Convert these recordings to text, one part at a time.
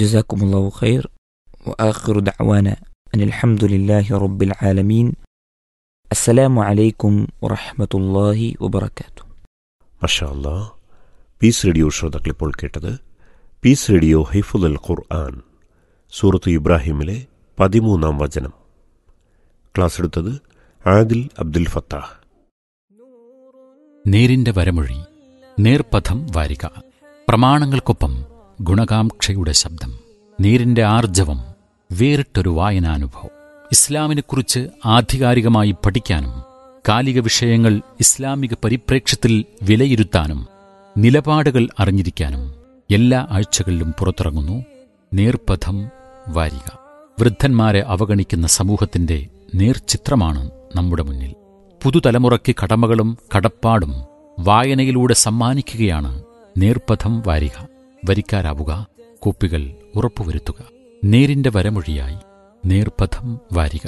جزاكم الله خير وآخر دعوانا أن الحمد لله رب العالمين السلام عليكم ورحمة الله وبركاته മഷാ അല്ലാ piece radio ശ്രോതാക്കൾ ഇപ്പോൾ കേട്ടത് പീസ് റേഡിയോ ഹൈഫുൽ അൽ ഖുർആൻ സൂറത്ത് ഇബ്രാഹിമിലെ പതിമൂന്നാം വചനം ക്ലാസ് എടുത്തത് ആദിൽ അബ്ദുൽ ഫത്താഹ് നേരിന്റെ വരമൊഴി നേർപഥം വാരിക പ്രമാണങ്ങൾക്കൊപ്പം ഗുണകാംക്ഷയുടെ ശബ്ദം നേരിന്റെ ആർജവം വേറിട്ടൊരു വായനാനുഭവം ഇസ്ലാമിനെക്കുറിച്ച് ആധികാരികമായി പഠിക്കാനും കാലിക വിഷയങ്ങൾ ഇസ്ലാമിക പരിപ്രേക്ഷ്യത്തിൽ വിലയിരുത്താനും നിലപാടുകൾ അറിഞ്ഞിരിക്കാനും എല്ലാ ആഴ്ചകളിലും പുറത്തിറങ്ങുന്നു നേർപഥം വാരിക വൃദ്ധന്മാരെ അവഗണിക്കുന്ന സമൂഹത്തിന്റെ നേർചിത്രമാണ് നമ്മുടെ മുന്നിൽ പുതുതലമുറയ്ക്ക് കടമകളും കടപ്പാടും വായനയിലൂടെ സമ്മാനിക്കുകയാണ് നേർപഥം വാരിക വരിക്കാരാവുക കുപ്പികൾ ഉറപ്പുവരുത്തുക നേരിന്റെ വരമൊഴിയായി നേർപഥം വാരിക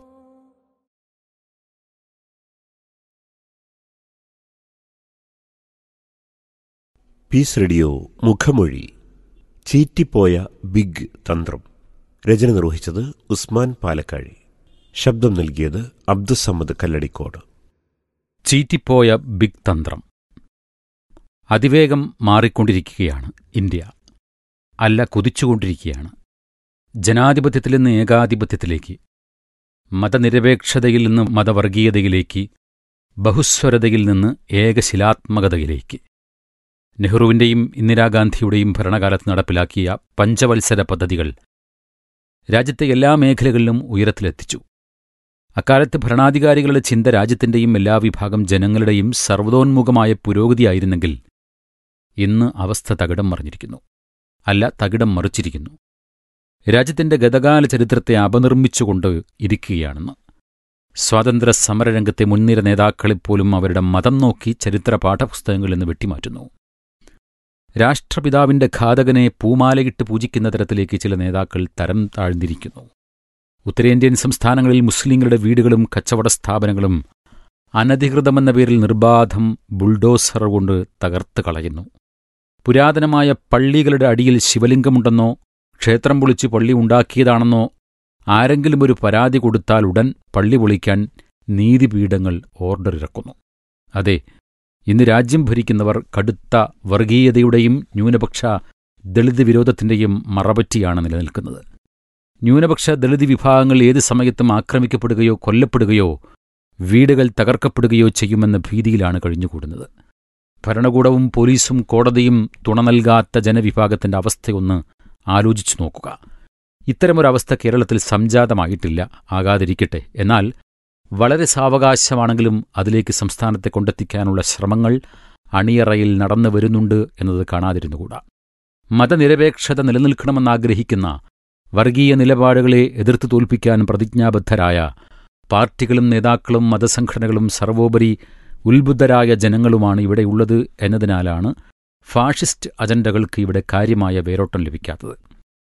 പീസ് റേഡിയോ മുഖമൊഴി ചീറ്റിപ്പോയ ബിഗ് തന്ത്രം രചന നിർവഹിച്ചത് ഉസ്മാൻ പാലക്കാഴി ശബ്ദം നൽകിയത് അബ്ദുസമ്മദ് കല്ലടിക്കോട് ചീറ്റിപ്പോയ ബിഗ് തന്ത്രം അതിവേഗം മാറിക്കൊണ്ടിരിക്കുകയാണ് ഇന്ത്യ അല്ല കുതിച്ചുകൊണ്ടിരിക്കുകയാണ് ജനാധിപത്യത്തിൽ നിന്ന് ഏകാധിപത്യത്തിലേക്ക് മതനിരപേക്ഷതയിൽ നിന്ന് മതവർഗീയതയിലേക്ക് ബഹുസ്വരതയിൽ നിന്ന് ഏകശിലാത്മകതയിലേക്ക് നെഹ്റുവിന്റെയും ഇന്ദിരാഗാന്ധിയുടെയും ഭരണകാലത്ത് നടപ്പിലാക്കിയ പഞ്ചവത്സര പദ്ധതികൾ രാജ്യത്തെ എല്ലാ മേഖലകളിലും ഉയരത്തിലെത്തിച്ചു അക്കാലത്ത് ഭരണാധികാരികളുടെ ചിന്ത രാജ്യത്തിന്റെയും എല്ലാ വിഭാഗം ജനങ്ങളുടെയും സർവ്വതോന്മുഖമായ പുരോഗതിയായിരുന്നെങ്കിൽ ഇന്ന് അവസ്ഥ തകിടം മറിഞ്ഞിരിക്കുന്നു അല്ല തകിടം മറിച്ചിരിക്കുന്നു രാജ്യത്തിന്റെ ഗതകാല ചരിത്രത്തെ അപനിർമ്മിച്ചുകൊണ്ട് ഇരിക്കുകയാണെന്ന് സ്വാതന്ത്ര്യ സമരരംഗത്തെ മുൻനിര നേതാക്കളെപ്പോലും അവരുടെ മതം നോക്കി ചരിത്ര പാഠപുസ്തകങ്ങളിൽ നിന്ന് വെട്ടിമാറ്റുന്നു രാഷ്ട്രപിതാവിന്റെ ഘാതകനെ പൂമാലയിട്ട് പൂജിക്കുന്ന തരത്തിലേക്ക് ചില നേതാക്കൾ തരം താഴ്ന്നിരിക്കുന്നു ഉത്തരേന്ത്യൻ സംസ്ഥാനങ്ങളിൽ മുസ്ലിങ്ങളുടെ വീടുകളും കച്ചവട സ്ഥാപനങ്ങളും അനധികൃതമെന്ന പേരിൽ നിർബാധം ബുൾഡോസർ കൊണ്ട് തകർത്ത് കളയുന്നു പുരാതനമായ പള്ളികളുടെ അടിയിൽ ശിവലിംഗമുണ്ടെന്നോ ക്ഷേത്രം പൊളിച്ച് പള്ളി ഉണ്ടാക്കിയതാണെന്നോ ആരെങ്കിലും ഒരു പരാതി കൊടുത്താൽ ഉടൻ പള്ളി പൊളിക്കാൻ നീതിപീഠങ്ങൾ ഓർഡർ ഇറക്കുന്നു അതെ ഇന്ന് രാജ്യം ഭരിക്കുന്നവർ കടുത്ത വർഗീയതയുടെയും ന്യൂനപക്ഷ ദളിത് വിരോധത്തിന്റെയും മറപറ്റിയാണ് നിലനിൽക്കുന്നത് ന്യൂനപക്ഷ ദളിത് വിഭാഗങ്ങൾ ഏത് സമയത്തും ആക്രമിക്കപ്പെടുകയോ കൊല്ലപ്പെടുകയോ വീടുകൾ തകർക്കപ്പെടുകയോ ചെയ്യുമെന്ന ഭീതിയിലാണ് കഴിഞ്ഞുകൂടുന്നത് ഭരണകൂടവും പോലീസും കോടതിയും തുണ നൽകാത്ത ജനവിഭാഗത്തിന്റെ അവസ്ഥയൊന്ന് ആലോചിച്ചു നോക്കുക ഇത്തരമൊരവസ്ഥ കേരളത്തിൽ സംജാതമായിട്ടില്ല ആകാതിരിക്കട്ടെ എന്നാൽ വളരെ സാവകാശമാണെങ്കിലും അതിലേക്ക് സംസ്ഥാനത്തെ കൊണ്ടെത്തിക്കാനുള്ള ശ്രമങ്ങൾ അണിയറയിൽ നടന്നു വരുന്നുണ്ട് എന്നത് കാണാതിരുന്നുകൂടാ മതനിരപേക്ഷത നിലനിൽക്കണമെന്നാഗ്രഹിക്കുന്ന വർഗീയ നിലപാടുകളെ എതിർത്തു തോൽപ്പിക്കാൻ പ്രതിജ്ഞാബദ്ധരായ പാർട്ടികളും നേതാക്കളും മതസംഘടനകളും സർവോപരി ഉത്ബുദ്ധരായ ജനങ്ങളുമാണ് ഇവിടെയുള്ളത് എന്നതിനാലാണ് ഫാഷിസ്റ്റ് അജണ്ടകൾക്ക് ഇവിടെ കാര്യമായ വേരോട്ടം ലഭിക്കാത്തത്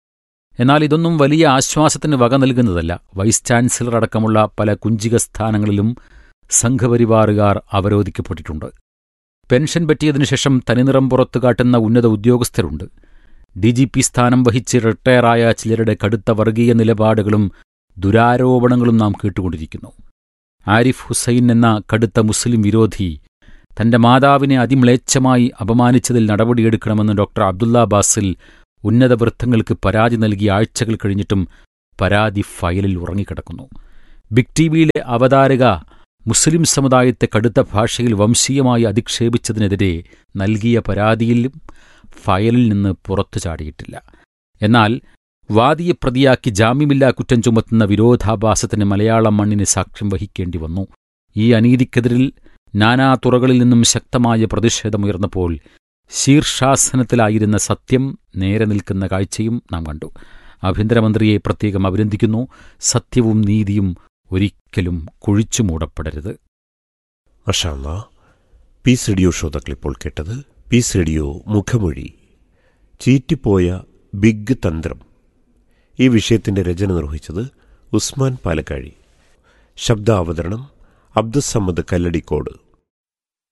എന്നാൽ ഇതൊന്നും വലിയ ആശ്വാസത്തിന് വക നൽകുന്നതല്ല വൈസ് ചാൻസലർ അടക്കമുള്ള പല കുഞ്ചിക സ്ഥാനങ്ങളിലും സംഘപരിവാറുകാർ അവരോധിക്കപ്പെട്ടിട്ടുണ്ട് പെൻഷൻ പറ്റിയതിനു ശേഷം തനിനിറം പുറത്തു കാട്ടുന്ന ഉന്നത ഉദ്യോഗസ്ഥരുണ്ട് ഡി ജി പി സ്ഥാനം വഹിച്ച് റിട്ടയറായ ചിലരുടെ കടുത്ത വർഗീയ നിലപാടുകളും ദുരാരോപണങ്ങളും നാം കേട്ടുകൊണ്ടിരിക്കുന്നു ആരിഫ് ഹുസൈൻ എന്ന കടുത്ത മുസ്ലിം വിരോധി തന്റെ മാതാവിനെ അതിമ്ലേച്ഛമായി അപമാനിച്ചതിൽ നടപടിയെടുക്കണമെന്ന് ഡോക്ടർ അബ്ദുള്ള ബാസിൽ ഉന്നത വൃത്തങ്ങൾക്ക് പരാതി നൽകിയ ആഴ്ചകൾ കഴിഞ്ഞിട്ടും പരാതി ഫയലിൽ ഉറങ്ങിക്കിടക്കുന്നു ബിഗ് ടിവിയിലെ അവതാരക മുസ്ലിം സമുദായത്തെ കടുത്ത ഭാഷയിൽ വംശീയമായി അധിക്ഷേപിച്ചതിനെതിരെ നൽകിയ പരാതിയിലും ഫയലിൽ നിന്ന് പുറത്തു ചാടിയിട്ടില്ല എന്നാൽ വാദിയെ പ്രതിയാക്കി ജാമ്യമില്ലാ കുറ്റം ചുമത്തുന്ന വിരോധാഭാസത്തിന് മലയാളം മണ്ണിന് സാക്ഷ്യം വഹിക്കേണ്ടി വന്നു ഈ അനീതിക്കെതിരിൽ നാനാ തുറകളിൽ നിന്നും ശക്തമായ പ്രതിഷേധമുയർന്നപ്പോൾ ശീർഷാസനത്തിലായിരുന്ന സത്യം നേരെ നിൽക്കുന്ന കാഴ്ചയും നാം കണ്ടു ആഭ്യന്തരമന്ത്രിയെ പ്രത്യേകം അഭിനന്ദിക്കുന്നു സത്യവും നീതിയും ഒരിക്കലും കുഴിച്ചു മൂടപ്പെടരുത് മഷാല്ല പീസ് റേഡിയോ ശ്രോതാക്കൾ ഇപ്പോൾ കേട്ടത് പീസ് റേഡിയോ മുഖമൊഴി ചീറ്റിപ്പോയ ബിഗ് തന്ത്രം ഈ വിഷയത്തിന്റെ രചന നിർവഹിച്ചത് ഉസ്മാൻ പാലക്കാഴി ശബ്ദാവതരണം അബ്ദുസമ്മദ് കല്ലടിക്കോട്